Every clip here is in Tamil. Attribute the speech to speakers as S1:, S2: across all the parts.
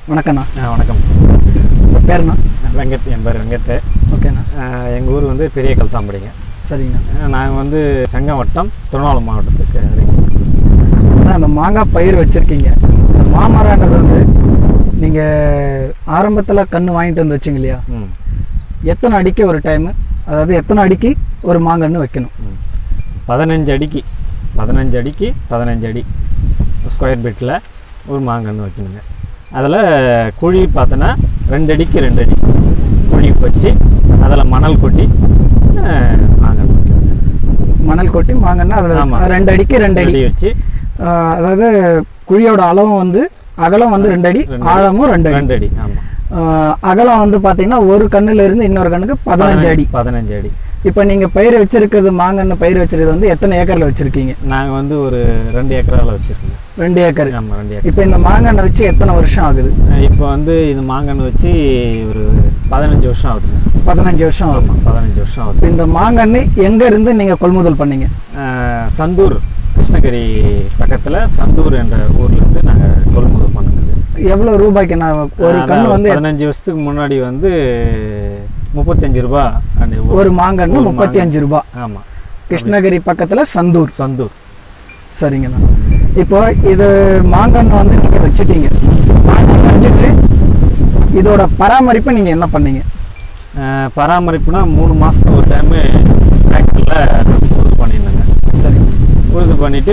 S1: வணக்கண்ணா
S2: ஆ, வணக்கம்
S1: உங்கள் பேருண்ணா
S2: வெங்கட் என் பேர் வெங்கட்
S1: ஓகேண்ணா
S2: எங்கள் ஊர் வந்து பெரிய கல்தாம்படிங்க
S1: சரிங்கண்ணா
S2: நாங்கள் வந்து செங்கம் வட்டம் திருவண்ணாமலை மாவட்டத்துக்கு அருகில்.
S1: அண்ணா அந்த மாங்காய் பயிர் வச்சுருக்கீங்க இந்த மாமரன்றது வந்து நீங்கள் ஆரம்பத்தில் கன்று வாங்கிட்டு வந்து வச்சிங்க இல்லையா
S2: ம்
S1: எத்தனை அடிக்கு ஒரு டைமு அதாவது எத்தனை அடிக்கு ஒரு மாங்கன்று வைக்கணும்
S2: ம். பதினஞ்சு அடிக்கு பதினஞ்சு அடிக்கு பதினஞ்சு அடி ஸ்கொயர் ஃபீட்டில் ஒரு மாங்கன்று வைக்கணுங்க அதில் குழி பார்த்தோன்னா ரெண்டு அடிக்கு ரெண்டு அடி குழி வச்சு அதில் மணல் கொட்டி ஆ, மாங்கன்று வைக்கணுங்க
S1: மணல் கொட்டி மாங்கன்னா
S2: ஆமா.
S1: அதில் ரெண்டு அடிக்கு ரெண்டு அடி
S2: அடி வச்சு
S1: ஆஹ், அதாவது குழியோட அளவும் வந்து அகலம் வந்து ரெண்டு அடி
S2: ரெண்டு அடி.
S1: ஆழமும் ரெண்டு அடி
S2: ரெண்டு அடி ஆமாம்
S1: ஆஹ், அகலம் வந்து பார்த்தீங்கன்னா ஒரு கண்ணுல இருந்து இன்னொரு கண்ணுக்கு பதினஞ்சு அடி
S2: பதினஞ்சு அடி
S1: இப்போ நீங்கள் பயிர் வச்சிருக்கிறது மாங்கன்று பயிர் வச்சிருக்கிறது வந்து எத்தனை ஏக்கரில் வச்சுருக்கீங்க
S2: நாங்கள் வந்து ஒரு ரெண்டு ஏக்கரால் வச்சுருக்கோங்க
S1: ரெண்டு ஏக்கர்
S2: ஆமாம் ரெண்டு ஏக்கர்
S1: இப்போ இந்த மாங்கன்று வச்சு எத்தனை வருஷம் ஆகுது
S2: இப்போ வந்து இது மாங்கன்று வச்சு ஒரு பதினஞ்சு வருஷம் ஆகுதுங்க
S1: பதினஞ்சு வருஷம் ஆகும்
S2: ஆமாம் பதினஞ்சு வருஷம் ஆகுது
S1: இப்போ இந்த மாங்கன்று எங்க இருந்து நீங்க கொள்முதல் பண்ணீங்க
S2: ஆஹ், சந்தூர் கிருஷ்ணகிரி பக்கத்தில் சந்தூர் என்ற ஊர்லேருந்து நாங்கள் கொள்முதல் பண்ணுறது
S1: எவ்வளவு ரூபாய்க்கு நான் ஒரு கண்ணு வந்து
S2: பதினஞ்சு வருஷத்துக்கு முன்னாடி வந்து முப்பத்தஞ்சு ரூபா அந்த
S1: ஒரு மாங்கன்று
S2: ஒரு
S1: முப்பத்தி அஞ்சு ரூபாய்
S2: ஆமாம்
S1: கிருஷ்ணகிரி பக்கத்துல சந்தூர்
S2: சந்தூர்
S1: சரிங்கண்ணா இப்போ இது மாங்கன்று வந்து நீங்க வச்சுட்டீங்க மாங்கன்று வச்சுட்டு இதோட பராமரிப்பு நீங்க என்ன பண்ணீங்க
S2: ஆஹ், பராமரிப்புனா மூணு மாதத்துக்கு ஒரு டைமு டிராக்டரில் உறுதி பண்ணியிருந்தேங்க
S1: சரி
S2: உறுதி பண்ணிவிட்டு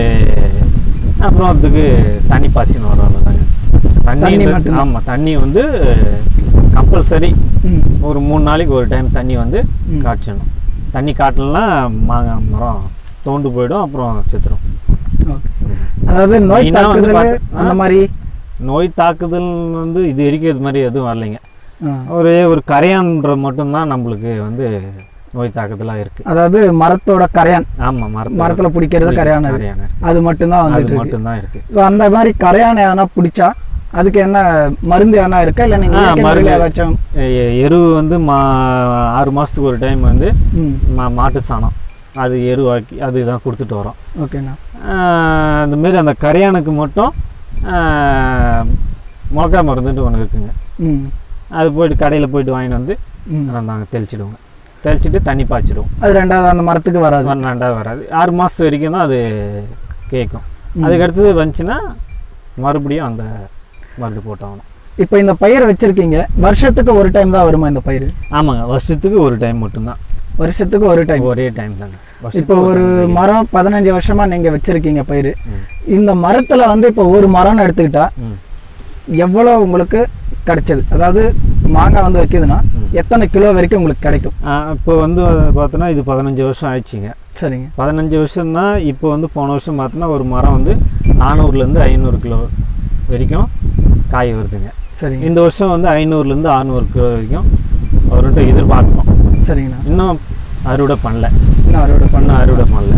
S2: அப்புறம் அதுக்கு தண்ணி பாய்ச்சின்னு வரும் அவ்வளோதாங்க
S1: தண்ணி
S2: தண்ணி
S1: மட்டும்தான்.
S2: ஆமாம் தண்ணி வந்து கம்பல்சரி
S1: ம்
S2: ஒரு மூணு நாளைக்கு ஒரு டைம் தண்ணி வந்து
S1: ம்.
S2: காய்ச்சணும் தண்ணி காட்டலாம் மாங்காய் மரம் தோண்டு போயிடும் அப்புறம் செத்துரும்
S1: ஓகே அதாவது நோய்
S2: மெயினா வந்து
S1: தாக்குதல்
S2: பாத்து-
S1: அந்த மாதிரி
S2: நோய் தாக்குதல் வந்து இது வரைக்கும் இது மாதிரி எதுவும் வரலைங்க
S1: ஆ.
S2: ஒரே ஒரு கரையான்ற மட்டும்தான் நம்மளுக்கு வந்து நோய் தாக்குதலாக இருக்குது
S1: அதாவது மரத்தோட கரையான்
S2: ஆமாம் மரத்துல
S1: மரத்துல பிடிக்கிறது கரையான் அது.
S2: கரையான் இருக்கு.
S1: அது மட்டும்தான்
S2: அது
S1: வந்துட்டு இருக்கு
S2: மட்டும்தான் இருக்குது
S1: ஸோ அந்த மாதிரி கரையான் எதனா பிடிச்சா அதுக்கு என்ன மருந்து எதனா இருக்கா இல்லை நீங்கள்
S2: ஆ,
S1: இயற்கை முறையில
S2: மருந்து.
S1: ஏதாச்சும்
S2: எ- எரு வந்து மா ஆறு மாதத்துக்கு ஒரு டைம் வந்து
S1: ம்
S2: மா மாட்டு சாணம் அது எருவாக்கி அதுதான் கொடுத்துட்டு வரோம்
S1: ஓகேண்ணா
S2: ஆஹ் அந்த மாரி அந்த கரையானுக்கு மட்டும் ஆஹ் மிளகா மருந்துட்டு ஒன்று இருக்குங்க
S1: ம்
S2: அது போயிட்டு கடையில் போயிட்டு வாங்கிட்டு வந்து
S1: ம்
S2: நாங்கள் தெளிச்சிடுவோங்க தெளிச்சிட்டு தண்ணி பாய்ச்சிடுவோம்
S1: அது ரெண்டாவது அந்த மரத்துக்கு வராது
S2: ரெண்டாவது வராது ஆறு மாதத்து வரைக்கும் தான் அது கேட்கும்
S1: ம்.
S2: அதுக்கு அடுத்தது வந்துச்சுன்னா மறுபடியும் அந்த மருந்து போட்டாகணும்
S1: இப்போ இந்த பயிர் வச்சிருக்கீங்க வருஷத்துக்கு ஒரு டைம் தான் வருமா இந்த பயிர்
S2: ஆமாங்க வருஷத்துக்கு ஒரு டைம் மட்டும்தான்
S1: வருஷத்துக்கு ஒரு டைம்
S2: ஒரே டைம் தாங்க
S1: இப்போ
S2: வருஷத்துக்கு
S1: ஒரு
S2: time தான்.
S1: மரம் பதினஞ்சு வருஷமா நீங்க வச்சிருக்கீங்க பயிர்
S2: ம்.
S1: இந்த மரத்துல வந்து இப்போ ஒரு மரம்னு எடுத்துக்கிட்டா
S2: ம்.
S1: எவ்வளோ உங்களுக்கு கிடைச்சது அதாவது மாங்காய் வந்து வைக்குதுன்னா
S2: ம்.
S1: எத்தனை கிலோ வரைக்கும் உங்களுக்கு கிடைக்கும்
S2: ஆ, இப்போ வந்து பார்த்தோன்னா இது பதினஞ்சு வருஷம் ஆயிடுச்சுங்க
S1: சரிங்க
S2: பதினஞ்சு வருஷம்னா இப்போ வந்து போன வருஷம் பார்த்தோன்னா ஒரு மரம் வந்து நானூறுலேருந்து ஐநூறு கிலோ வரைக்கும் காய் வருதுங்க
S1: சரிங்க
S2: இந்த வருஷம் வந்து ஐநூறுலேருந்து அறநூறு கிலோ வரைக்கும் அவர்கிட்ட எதிர்பார்க்கணும்
S1: சரிங்கண்ணா
S2: இன்னும் அறுவடை பண்ணல
S1: இன்னும் அறுவடை பண்ண
S2: இன்னும் அறுவடை பண்ணல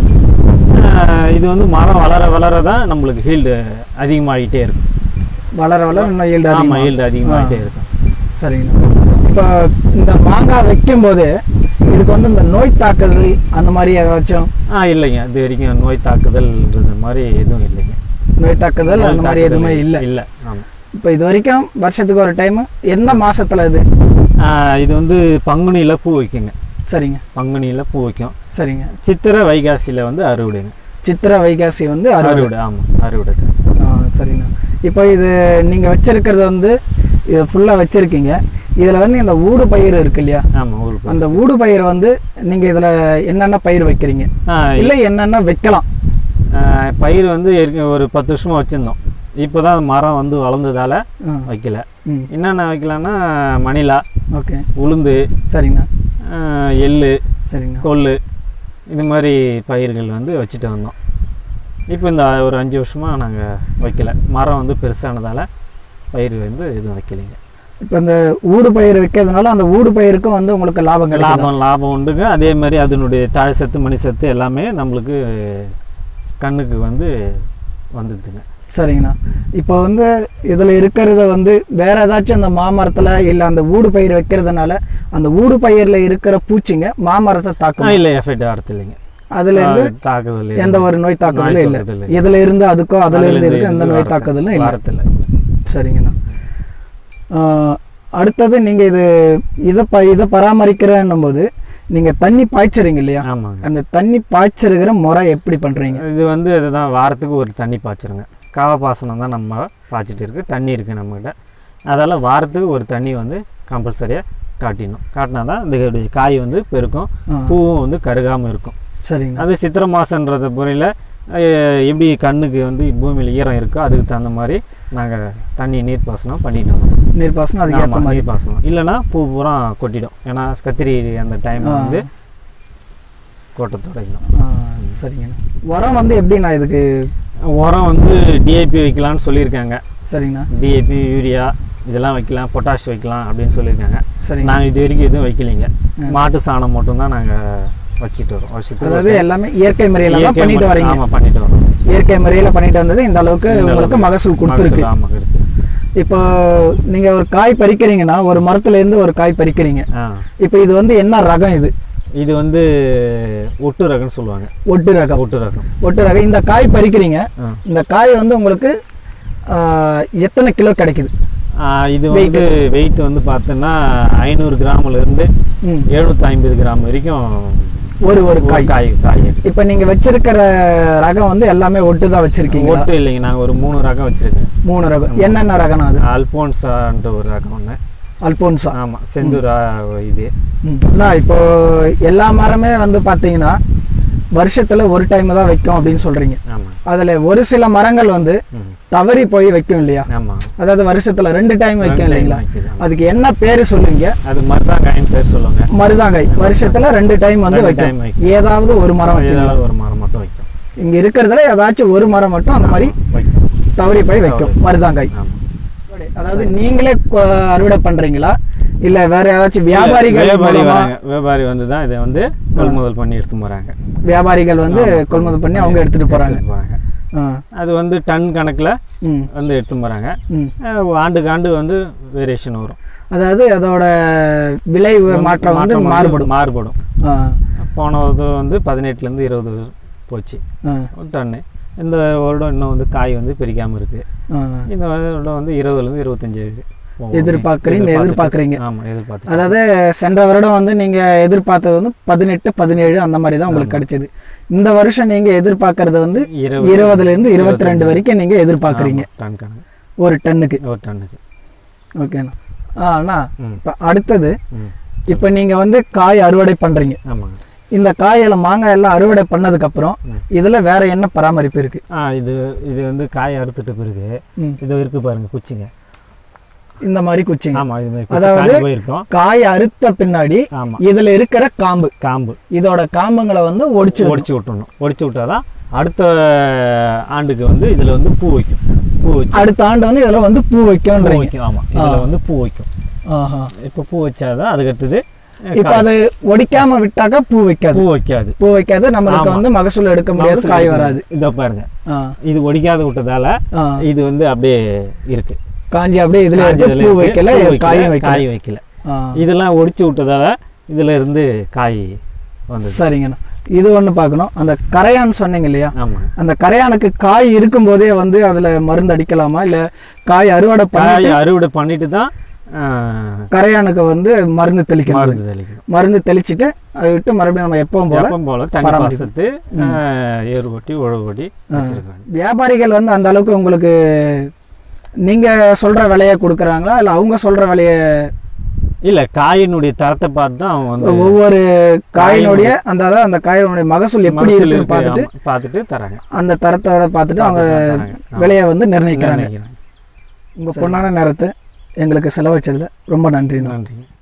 S2: ஆ, இது வந்து மரம் வளர வளர தான் நம்மளுக்கு ஹீல்டு அதிகமாகிட்டே இருக்கும்
S1: வளர வளர இன்னும் yield
S2: ஆமாம்
S1: அதிகமாகும்.
S2: ஹீல்டு அதிகமாகிட்டே இருக்கும்
S1: சரிங்கண்ணா இப்போ இந்த மாங்காய் வைக்கும்போது இதுக்கு வந்து இந்த நோய் தாக்குதல் அந்த மாதிரி ஏதாச்சும்
S2: ஆ இல்லைங்க இது வரைக்கும் நோய் தாக்குதல்ன்றது மாதிரி எதுவும் இல்லைங்க
S1: நோய் தாக்குதல் அந்த
S2: நோய்
S1: மாதிரி
S2: தாக்குதல்
S1: எதுவுமே இல்லை
S2: இல்லை ஆமாம்
S1: இப்போ இது வரைக்கும் வருஷத்துக்கு ஒரு டைம் எந்த மாசத்துல இது
S2: இது வந்து பங்குனியில் பூ வைக்குங்க
S1: சரிங்க
S2: பங்குனியில் பூ வைக்கும்
S1: சரிங்க
S2: சித்திரை வைகாசியில் வந்து அறுவடைங்க
S1: சித்திரை வைகாசி வந்து அறுவடை
S2: அறுவடை ஆமாம் அறுவடை
S1: ஆ, சரிண்ணா இப்போ இது நீங்க வச்சிருக்கிறது வந்து இது ஃபுல்லா வச்சிருக்கீங்க இதுல வந்து இந்த ஊடு பயிர் இருக்கு இல்லையா
S2: ஆமாம் ஊருக்கு
S1: அந்த ஊடு பயிர் வந்து நீங்க இதுல என்னென்ன பயிர் வைக்கிறீங்க
S2: ஆ,
S1: இல்ல என்னென்ன வைக்கலாம்
S2: ஆ, பயிர் வந்து ஏற்க- ஒரு பத்து வருஷமாக வச்சுருந்தோம் இப்போ தான் மரம் வந்து வளர்ந்ததால
S1: ஆ,
S2: வைக்கல
S1: ம்
S2: என்னென்ன வைக்கலாம்னா மணிலா
S1: ஓகே
S2: உளுந்து
S1: சரிங்கண்ணா
S2: ஆ, எள்ளு
S1: சரிங்கண்ணா
S2: கொள்ளு இது மாதிரி பயிர்கள் வந்து வச்சுட்டு வந்தோம் இப்போ இந்த ஒரு அஞ்சு வருஷமாக நாங்கள் வைக்கல மரம் வந்து பெருசானதால் பயிர் வந்து எதுவும் வைக்கலைங்க
S1: இப்போ இந்த ஊடு பயிர் வைக்கிறதுனால அந்த ஊடு பயிருக்கும் வந்து உங்களுக்கு லாபம் கிடைக்கும்
S2: லாபம் லாபம் உண்டுங்க அதே மாதிரி அதனுடைய தாழ் சத்து மணி சத்து எல்லாமே நம்மளுக்கு கண்ணுக்கு வந்து வந்துடுதுங்க
S1: சரிங்கண்ணா இப்போ வந்து இதில் இருக்கிறத வந்து வேற ஏதாச்சும் அந்த மாமரத்தில் இல்லை அந்த ஊடு பயிர் வைக்கிறதுனால அந்த ஊடு பயிரில் இருக்கிற பூச்சிங்க மாமரத்தை
S2: ஆ,
S1: தாக்கும்
S2: இல்லை எஃபெக்ட் ஆகிறது இல்லைங்க
S1: அதுல இருந்து
S2: ஆ, தாக்குதல்
S1: எந்த ஒரு நோய் தாக்குதலும்
S2: நோய்
S1: இல்லை
S2: தாக்குதல் இல்லை.
S1: இதுல இருந்து அதுக்கும் அதுல இருந்து இதுக்கும் எந்த நோய்
S2: வாரத்தில்
S1: தாக்குதலும் இல்லை
S2: வாரத்தில்
S1: சரிங்கண்ணா ஆஹ், அடுத்தது நீங்கள் இது இதை ப இதை பராமரிக்கிறன்னும் போது நீங்கள் தண்ணி பாய்ச்சறீங்க இல்லையா
S2: ஆமாங்க
S1: அந்த தண்ணி பாய்ச்சருகிற முறை எப்படி பண்ணுறீங்க
S2: இது வந்து இதுதான் வாரத்துக்கு ஒரு தண்ணி பாய்ச்சிருங்க காவ பாசனம் தான் நம்ம பாய்ச்சிட்டு இருக்கு தண்ணி இருக்குது நம்மக்கிட்ட அதால் வாரத்துக்கு ஒரு தண்ணி வந்து கம்பல்சரியாக காட்டிடணும் காட்டினா தான் இந்த காய் வந்து பெருக்கும்
S1: ஆ.
S2: பூவும் வந்து கருகாமல் இருக்கும்
S1: சரிங்கண்ணா
S2: அது சித்திரை மாதன்றத முறையில் எப்படி கண்ணுக்கு வந்து பூமியில் ஈரம் இருக்கோ அதுக்கு தகுந்த மாதிரி நாங்கள் தண்ணி நீர் பாசனம் பண்ணிட்டு வரோம்
S1: நீர்ப்பாசனம் அதுக்கு ஏற்ற
S2: ஆமா,
S1: மாதிரி
S2: நீர் பாசனம் இல்லைன்னா பூ பூரா கொட்டிடும் ஏன்னா கத்திரி அந்த டைம்
S1: ஆ.
S2: வந்து கொட்ட தொடங்கிடும்
S1: ஆ, சரிங்கண்ணா உரம் வந்து எப்படிண்ணா இதுக்கு
S2: உரம் வந்து டிஏபி வைக்கலாம்னு சொல்லியிருக்காங்க
S1: சரிங்கண்ணா
S2: டிஏபி யூரியா இதெல்லாம் வைக்கலாம் பொட்டாஷ் வைக்கலாம் அப்படின்னு சொல்லியிருக்காங்க
S1: சரிங்க
S2: நாங்கள் இது வரைக்கும் எதுவும் வைக்கலைங்க மாட்டு சாணம் மட்டும்தான் நாங்கள் வச்சுட்டு வரோம் வருஷத்துக்கு
S1: அதாவது எல்லாமே இயற்கை முறையில தான்
S2: இயற்கை
S1: பண்ணிட்டு
S2: முறை-
S1: வரீங்க
S2: ஆமா பண்ணிட்டு வரோம்
S1: இயற்கை முறையில பண்ணிட்டு வந்தது இந்த அளவுக்கு
S2: இந்த
S1: உங்களுக்கு
S2: அளவுக்கு
S1: மகசூல் கொடுத்துருக்கு
S2: மகசூல் ஆமாம் இருக்கு
S1: இப்போ நீங்க ஒரு காய் பறிக்கிறீங்கன்னா ஒரு மரத்துல இருந்து ஒரு காய் பறிக்கிறீங்க
S2: ஆ
S1: இப்போ இது வந்து என்ன ரகம் இது
S2: இது வந்து ஒட்டு ரகம்னு சொல்லுவாங்க
S1: ஒட்டு ரகம்
S2: ஒட்டு ரகம்
S1: ஒட்டு ரகம் இந்த காய் பறிக்கிறீங்க
S2: ஆ.
S1: இந்த காய் வந்து உங்களுக்கு ஆ, எத்தனை கிலோ கிடைக்குது
S2: ஆ, இது வந்து வெயிட் வந்து பார்த்தோன்னா ஐநூறு கிராம்ல இருந்து
S1: ம்.
S2: எழுநூத்தி ஐம்பது கிராம் வரைக்கும்
S1: ஒரு ஒரு
S2: ஒரு
S1: காய்
S2: காய் காய் இருக்கு.
S1: இப்போ நீங்க வச்சிருக்கிற ரகம் வந்து எல்லாமே ஒட்டு தான் வச்சிருக்கீங்களா
S2: ஒட்டு இல்லைங்க நாங்கள் ஒரு மூணு ரகம் வச்சிருக்கேன்
S1: மூணு ரகம் என்னென்ன ரகம்னா அது
S2: அல்போன்சான்ட்டு ஒரு ரகம் ஒன்று
S1: அல்போன்சா
S2: ஆமாம் செந்தூரா இது
S1: ம். அண்ணா இப்போ எல்லா மரமே வந்து பார்த்தீங்கன்னா வருஷத்துல ஒரு டைம் தான் வைக்கும் அப்படின்னு சொல்றீங்க
S2: ஆமாம்
S1: அதுல ஒரு சில மரங்கள் வந்து
S2: ம்
S1: தவறி போய் வைக்கும் இல்லையா
S2: ஆமாம்
S1: அதாவது வருஷத்துல ரெண்டு டைம் வைக்கும்
S2: ரெண்டு time
S1: இல்லைங்களா
S2: வைக்குது, ஆமா.
S1: அதுக்கு என்ன பேரு சொல்லுவீங்க
S2: அது மருதாங்காயின்னு பேர் சொல்லுவாங்க
S1: மருதாங்காய் வருஷத்துல ரெண்டு டைம் வந்து
S2: ரெண்டு time
S1: வைக்கும்
S2: வைக்கும்.
S1: ஏதாவது ஒரு மரம் வைக்கும்
S2: ஏதாவது ஒரு மரம் மட்டும் வைக்கும்
S1: இங்க இருக்கிறதுல ஏதாச்சும் ஒரு மரம் மட்டும் அந்த மாதிரி
S2: வைக்கும்
S1: தவறி போய் வைக்கும் மருதாங்காய்
S2: ஆமாம்
S1: அதாவது நீங்களே கொ- அறுவடை பண்றீங்களா இல்ல வேற ஏதாச்சும் வியாபாரிகள்
S2: வியாபாரி
S1: மூலமா
S2: வராங்க வியாபாரி வந்து தான் இதை வந்து கொள்முதல் பண்ணி எடுத்து போகிறாங்க
S1: வியாபாரிகள் வந்து கொள்முதல் பண்ணி அவங்க எடுத்துட்டு போறாங்க
S2: போகிறாங்க
S1: ஆ.
S2: அது வந்து டன் கணக்கில்
S1: ம்
S2: வந்து எடுத்து போகிறாங்க
S1: ம்
S2: ஆண்டுக்கு ஆண்டு வந்து வேரியேஷன் வரும்
S1: அதாவது அதோட விலை மாற்றம் வந்து மாறுபடும்
S2: மாறுபடும்
S1: ஆ,
S2: போன இது வந்து பதினெட்டுலேருந்து இருபது போச்சு
S1: ஆ,
S2: ஒரு டன்னு இந்த வருடம் இன்னும் வந்து காய் வந்து பிரிக்காமல் இருக்குது
S1: ஆ.
S2: இந்த வருடம் வந்து இருபதுலேருந்து இருபத்தஞ்சு போகும்.
S1: எதிர்பார்க்கறீங்க,
S2: எதிர்பார்த்துட்டு-
S1: எதிர்பார்க்கறீங்க.
S2: ஆமாம் எதிர்பார்த்து
S1: அதாவது சென்ற வருடம் வந்து நீங்க எதிர்பார்த்தது வந்து பதினெட்டு பதினேழு அந்த மாதிரி தான் உங்களுக்கு கிடைச்சது இந்த வருஷம் நீங்க எதிர்பார்க்கறது வந்து
S2: இருபது
S1: இருபதுல இருந்து இருபத்தி ரெண்டு வரைக்கும் நீங்க எதிர்பார்க்கறீங்க
S2: ஆமா, டன் கணக்கு
S1: ஒரு டன்னுக்கு
S2: ஒரு டன்னுக்கு
S1: ஓகேண்ணா ஆ அண்ணா
S2: ம்
S1: இப்போ அடுத்தது
S2: ம்
S1: இப்போ நீங்க வந்து காய் அறுவடை பண்றீங்க
S2: ஆமாங்க
S1: இந்த காயில மாங்காய் எல்லாம் அறுவடை பண்ணதுக்கு அப்புறம்
S2: ம்.
S1: இதுல வேற என்ன பராமரிப்பு இருக்கு
S2: ஆ இது இது வந்து காய் அறுத்துட்ட பிறகு
S1: ம்.
S2: இது இருக்கு பாருங்க குச்சிங்க
S1: இந்த மாதிரி குச்சிங்க
S2: ஆமா இது மாதிரி குச்சி
S1: அதாவது-
S2: காய் போயிருக்கோம்
S1: காய் அறுத்த பின்னாடி
S2: ஆமா
S1: இதுல இருக்கிற காம்பு
S2: காம்பு
S1: இதோட காம்புங்களை வந்து ஒடிச்சு
S2: ஒடிச்சு விட்டுறணும் ஒடிச்சு விட்டாதான் அடுத்த ஆண்டுக்கு வந்து இதுல வந்து பூ வைக்கும் பூ வச்சு
S1: அடுத்த ஆண்டு வந்து இதுல வந்து பூ
S2: பூ
S1: வைக்கும்ன்றீங்க
S2: வைக்கும் ஆமா இதுல வந்து பூ வைக்கும்
S1: ஆஹா
S2: இப்போ பூ வச்சாதான் அதுக்கு அடுத்தது அஹ்,
S1: இப்போ அது ஒடிக்காம விட்டாக்கா பூ வைக்காது
S2: பூ வைக்காது
S1: பூ வைக்காது நம்மளுக்கு
S2: ஆமா.
S1: வந்து மகசூல் எடுக்க முடியாது காய் வராது
S2: இதோ பாருங்க
S1: ஆ,
S2: இது ஒடிக்காத விட்டதால
S1: ஆ.
S2: இது வந்து அப்படியே இருக்கு
S1: காஞ்சி அப்படியே இதுல
S2: காஞ்ச
S1: இருக்கு
S2: இதுல
S1: பூ
S2: இருக்கு,
S1: வைக்கல
S2: பூ வைக்கல,
S1: காயும் வைக்கல
S2: காய் வைக்கல
S1: ஆ,
S2: இதெல்லாம் ஒடிச்சு விட்டதால இதுல இருந்து காய் வந்தது
S1: சரிங்கண்ணா இது ஒண்ணு பார்க்கணும் அந்த கரையான் சொன்னீங்க இல்லையா
S2: ஆமாங்க
S1: அந்த கரையானுக்கு காய் இருக்கும் போதே வந்து அதுல மருந்து அடிக்கலாமா இல்ல காய் அறுவடை பண்ணி
S2: காய் அறுவடை பண்ணிட்டு தான் ஆஹ்,
S1: கரையானுக்கு வந்து மருந்து தெளிக்கணும்
S2: மருந்து தெளிக்கணும்
S1: மருந்து தெளிச்சிட்டு அதை விட்டு மறுபடியும் நம்ம எப்பவும் போல
S2: எப்பவும் போல தண்ணி
S1: பராமரிப்பு.
S2: பாசத்து ஆஹ், ஏறு ஓட்டி உழவு ஓட்டி வச்சிருக்காங்க
S1: வியாபாரிகள் வந்து அந்த அளவுக்கு உங்களுக்கு நீங்க சொல்ற விலையை கொடுக்குறாங்களா இல்ல அவங்க சொல்ற விலையை
S2: இல்ல காயினுடைய தரத்தை பார்த்து தான் அவங்க வந்து
S1: ஒவ்வொரு காயினுடைய அந்த அதாவது அந்த காயினுடைய மகசூல் எப்படி
S2: மகசூல்
S1: இருக்குன்னு
S2: இருக்கு,
S1: பார்த்துட்டு
S2: ஆமா, பார்த்துட்டு தராங்க
S1: அந்த தரத்தோட பார்த்துட்டு அவங்க
S2: தராங்க. ஆமா.
S1: விலையை வந்து நிர்ணயிக்கிறாங்க
S2: நிர்ணயிக்கிறாங்க.
S1: உங்க பொண்ணான நேரத்தை எங்களுக்கு செலவழிச்சதுல ரொம்ப நன்றிண்ணா
S2: நன்றி